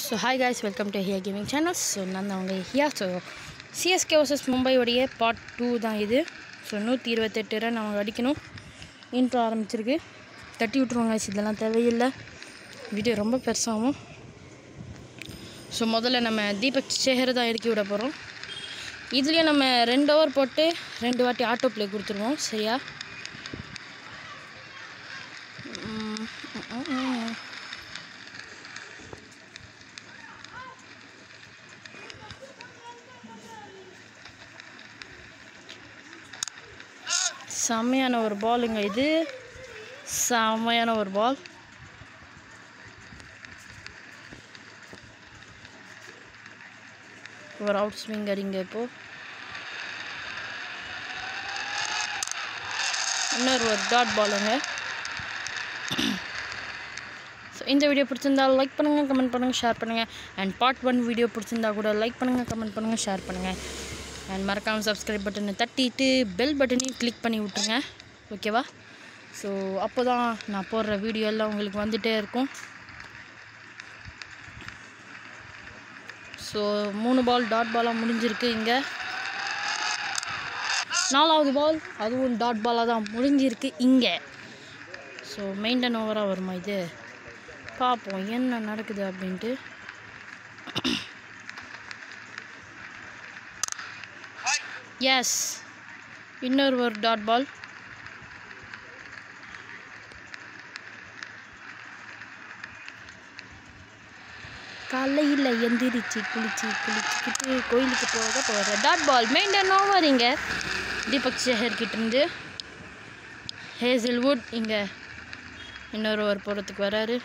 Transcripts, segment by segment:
So hi guys welcome to Hiya gaming channel so நான் தான் உங்கள் ஹியா ஸோ சிஎஸ்கே வர்சஸ் மும்பையோடைய part two தான் இது ஸோ நூற்றி இருபத்தெட்டு ரன் அவங்க அடிக்கணும் இன்ட்ரோ ஆரம்பிச்சிருக்கு தட்டி விட்ருவாங்க guys இதெல்லாம் தேவையில்லை வீடியோ ரொம்ப பெருசாகும் ஸோ முதல்ல நம்ம தீபக் சேகர் தான் இறக்கி விட போகிறோம் இதுலேயும் நம்ம ரெண்டு ஓவர் போட்டு ரெண்டு வாட்டி ஆட்டோ ப்ளே கொடுத்துருவோம் சரியா ம், ம், ம், ம். செம்மையான ஒரு பாலுங்க இது செம்மையான ஒரு பால் ஒரு அவுட் ஸ்விங்கர் இங்கே இப்போ இன்னொரு ஒரு டாட் பாலுங்க ஸோ இந்த வீடியோ பிடிச்சிருந்தா லைக் பண்ணுங்கள் கமெண்ட் பண்ணுங்கள் ஷேர் பண்ணுங்கள் அண்ட் பார்ட் ஒன் வீடியோ பிடிச்சிருந்தா கூட லைக் பண்ணுங்கள் கமெண்ட் பண்ணுங்கள் ஷேர் பண்ணுங்கள் அண்ட் மறக்காமல் சப்ஸ்கிரைப் பட்டனை தட்டிட்டு பெல் பட்டனையும் கிளிக் பண்ணி விட்ருங்க ஓகேவா ஸோ அப்போ தான் நான் போடுற வீடியோ எல்லாம் உங்களுக்கு வந்துகிட்டே இருக்கும் ஸோ மூணு பால் டாட் பாலாக முடிஞ்சிருக்கு இங்கே நாலாவது பால் அதுவும் டாட் பாலாக தான் முடிஞ்சிருக்கு இங்கே ஸோ மெயின்டைன் ஓவராக வருமா இது பார்ப்போம் என்ன நடக்குது அப்படின்ட்டு எஸ் இன்னொரு ஒரு டாட் பால் காலையில் எந்திரிச்சு குளிச்சு குளிச்சுக்கிட்டு கோயிலுக்கு போக போகிற டாட் பால் மெயின்டைன் ஓவர் இங்கே தீபக் சேகர் கிட்டேருந்து ஹேசில்வுட் இங்கே இன்னொரு ஓவர் போகிறதுக்கு வராரு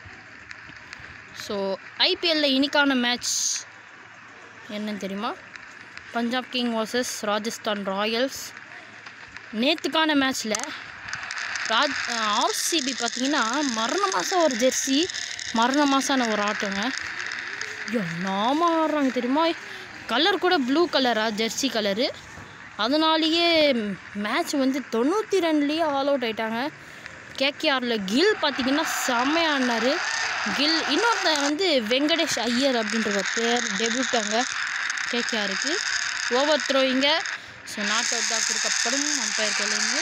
ஸோ ஐபிஎல்ல இன்னைக்கான மேட்ச் என்னன்னு தெரியுமா Punjab King vs Rajasthan Royals நேற்றுக்கான மேட்ச்சில் ராஜ் ஆர்சிபி பார்த்தீங்கன்னா மரண மாதம் ஒரு ஜெர்சி மரண மாதமான ஒரு ஆட்டோங்க நாம ஆடுறாங்க தெரியுமா கலர் கூட ப்ளூ கலரா ஜெர்சி கலரு அதனாலேயே மேட்ச் வந்து தொண்ணூற்றி ரெண்டுலேயே ஆல் அவுட் ஆயிட்டாங்க கேகேஆரில் கில் பார்த்தீங்கன்னா செம்மையா ஆடினாரு கில் இன்னொருத்தன் வந்து வெங்கடேஷ் ஐயர் அப்படின்ற ஒரு பேர் டெபியூட்டாங்க கேகேஆருக்கு ஓவர் த்ரோயிங்க ஸோ நாட் அவுட் தான் கொடுக்கப்படும் அம்பையர் கையிலேருந்து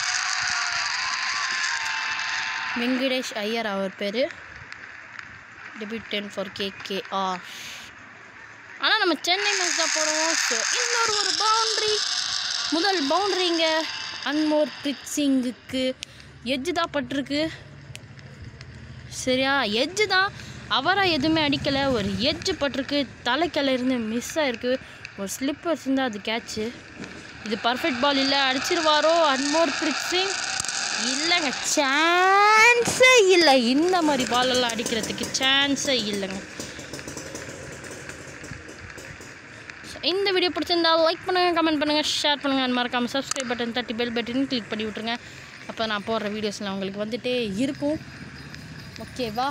வெங்கடேஷ் ஐயர் அவர் பேர் டெபியூட்டன் ஃபார் கேகேஆர் ஆனால் நம்ம சென்னை மேட்ச் தான் போடுவோம் ஸோ இன்னொரு ஒரு பவுண்ட்ரி முதல் பவுண்ட்ரிங்க அன்மோர் பிரித் சிங்குக்கு எஜ்ஜு தான் பட்டிருக்கு சரியா எஜ்ஜு தான் அவராக எதுவுமே அடிக்கலை ஒரு எஜ்ஜு பட்டிருக்கு தலைக்கில இருந்து மிஸ் ஆயிருக்கு ஒரு ஸ்லிப்பர்ஸ் இருந்தால் அது கேட்ச்சு இது பர்ஃபெக்ட் பால் இல்லை அடிச்சிருவாரோ அன்மோர் பிரித் சிங் இல்லைங்க சான்ஸே இல்லை இந்த மாதிரி பாலெல்லாம் அடிக்கிறதுக்கு சான்ஸே இல்லைங்க So, இந்த வீடியோ பிடிச்சிருந்தா லைக் பண்ணுங்கள் கமெண்ட் பண்ணுங்கள் ஷேர் பண்ணுங்கள் and மறக்காமல் சப்ஸ்கிரைப் பட்டன் தட்டி பெல் பட்டன் கிளிக் பண்ணி விட்ருங்க அப்போ நான் போடுற வீடியோஸ்லாம் உங்களுக்கு வந்துட்டே இருக்கும் ஓகேவா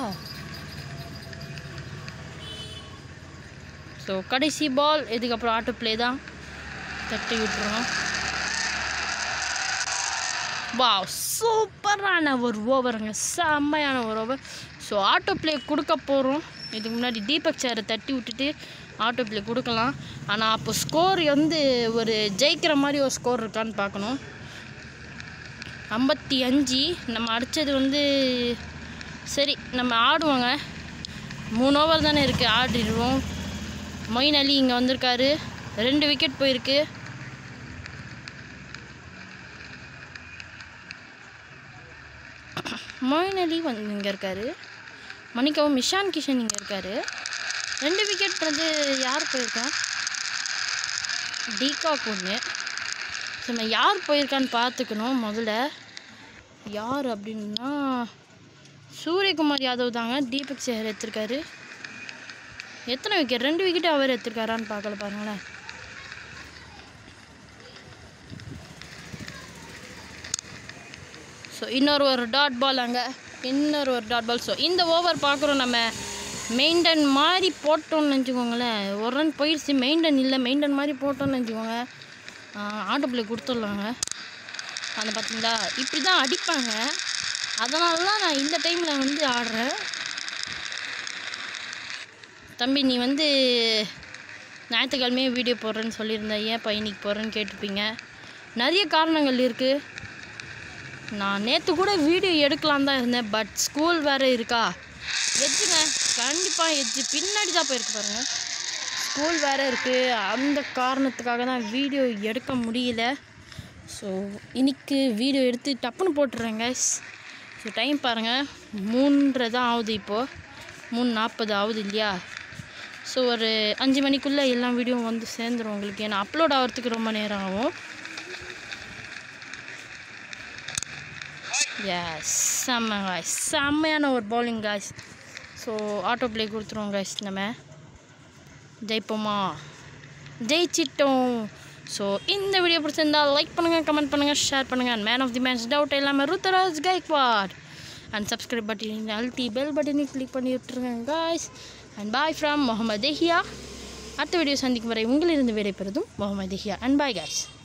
ஸோ கடைசி பால் இதுக்கப்புறம் ஆட்டோ ப்ளே தான் தட்டி விட்டுருவோம் வா சூப்பரான ஒரு ஓவருங்க செம்மையான ஒரு ஓவர் ஸோ ஆட்டோ ப்ளே கொடுக்க போகிறோம் இதுக்கு முன்னாடி தீபக் சாரை தட்டி விட்டுட்டு ஆட்டோ ப்ளே கொடுக்கலாம் ஆனால் அப்போ ஸ்கோர் வந்து ஒரு ஜெயிக்கிற மாதிரி ஒரு ஸ்கோர் இருக்கான்னு பார்க்கணும் ஐம்பத்தி அஞ்சு நம்ம அடித்தது வந்து சரி நம்ம ஆடுவோங்க மூணு ஓவர் தானே இருக்குது ஆடிடுவோம் மொயின் அலி இங்கே வந்திருக்காரு ரெண்டு விக்கெட் போயிருக்கு மொயின் அலி வந்து இங்கே இருக்காரு மணிக்கவும் மிஷான் கிஷன் இங்கே இருக்காரு ரெண்டு விக்கெட் வந்து யார் போயிருக்கா டீகாக் ஒன்று நம்ம யார் போயிருக்கான்னு பார்த்துக்கணும் முதல்ல யார் அப்படின்னா சூரியகுமார் யாதவ் தாங்க தீபக் சேகர் எடுத்திருக்காரு எத்தனை விக்கெட் ரெண்டு விக்கெட் அவர் எடுத்திருக்காரான்னு பார்க்கல பாருங்களேன் ஸோ இன்னொரு ஒரு டாட் பால் அங்கே இன்னொரு ஒரு டாட் பால் ஸோ இந்த ஓவர் பார்க்குறோம் நம்ம மெயின்டன் மாதிரி போட்டோம்னு நினச்சிக்கோங்களேன் ஒரு ரன் போயிடுச்சு மெயின்டன் இல்லை மெயின்டன் மாதிரி போட்டோம்னு நினச்சிக்கோங்க ஆட்டோ பிள்ளை கொடுத்துடலாங்க அந்த பார்த்தீங்களா இப்படி தான் அடிப்பாங்க அதனால தான் நான் இந்த டைமில் வந்து ஆடுறேன் தம்பி நீ வந்து ஞாயிற்றுக்கிழமையே வீடியோ போடுறேன்னு சொல்லியிருந்த ஏன்ப்பா இன்னைக்கு போடுறேன்னு கேட்டிருப்பீங்க நிறைய காரணங்கள் இருக்குது நான் நேற்று கூட வீடியோ எடுக்கலாம் தான் இருந்தேன் பட் ஸ்கூல் வேறு இருக்கா எஜ்ஜுங்க கண்டிப்பாக எஜ்ஜு பின்னாடி தான் போயிருக்கு பாருங்கள் ஸ்கூல் வேறு இருக்குது அந்த காரணத்துக்காக தான் வீடியோ எடுக்க முடியல ஸோ இன்னைக்கு வீடியோ எடுத்து டப்புன்னு போட்டுறேங்க ஸோ டைம் பாருங்கள் மூன்றரை தான் ஆகுது இப்போது மூணு நாற்பது ஆகுது இல்லையா ஸோ ஒரு அஞ்சு மணிக்குள்ளே எல்லா வீடியோவும் வந்து சேர்ந்துரும் உங்களுக்கு ஏன்னா அப்லோட் ஆகிறதுக்கு ரொம்ப நேரம் ஆகும் எஸ் செம்ம காய்ஸ் செம்மையான ஒரு bowling guys so auto play கொடுத்துருவோம் காய்ஸ் நம்ம ஜெயிப்போமா ஜெயிச்சிட்டோம் ஸோ இந்த வீடியோ பிடிச்சிருந்தா லைக் பண்ணுங்கள் கமெண்ட் பண்ணுங்கள் ஷேர் பண்ணுங்கள் and man of the match doubt எல்லாமே Ruturaj Gaikwad and subscribe button அல்டி பெல் பட்டனை கிளிக் பண்ணி விட்டுருங்க guys and bye from Mohammed Tehiya அடுத்த வீடியோ சந்திக்கும் வரை உங்களிருந்து விடைபெறுதும் Mohammed Tehiya and bye guys